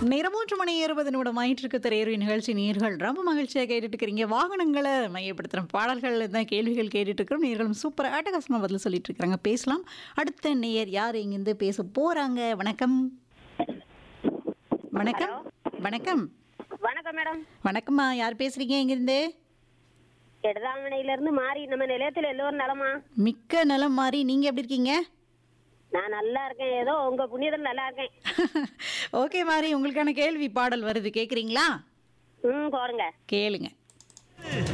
நேரம் மூன்று மணி இருபது நிமிடம் ஆயிட்டிருக்கு திரையறி நிகழ்ச்சி நேர்கள் ரொம்ப மகிழ்ச்சியாக கேட்டுட்டு இருக்கிறீங்க வாகனங்களை மையப்படுத்துகிற பாடல்கள் தான் கேள்விகள் கேட்டுட்டு இருக்கிறோம் நேர்களும் சூப்பர் அட்டகாசமாக பதில் சொல்லிட்டு இருக்கிறாங்க பேசலாம் அடுத்த நேயர் யார் இங்கிருந்து பேச போறாங்க வணக்கம் வணக்கம் வணக்கம் வணக்கம் மேடம் வணக்கம்மா யார் பேசுறீங்க இங்கிருந்து எடதாமனையில இருந்து மாறி நம்ம நிலையத்துல எல்லோரும் நலமா மிக்க நலம் மாறி நீங்க எப்படி இருக்கீங்க நான் நல்லா இருக்கேன் ஏதோ உங்க புண்ணியத்தில் நல்லா இருக்கேன் ஓகே மாறி உங்களுக்கான கேள்வி பாடல் வருது கேக்குறீங்களா ம் போடுங்க கேளுங்க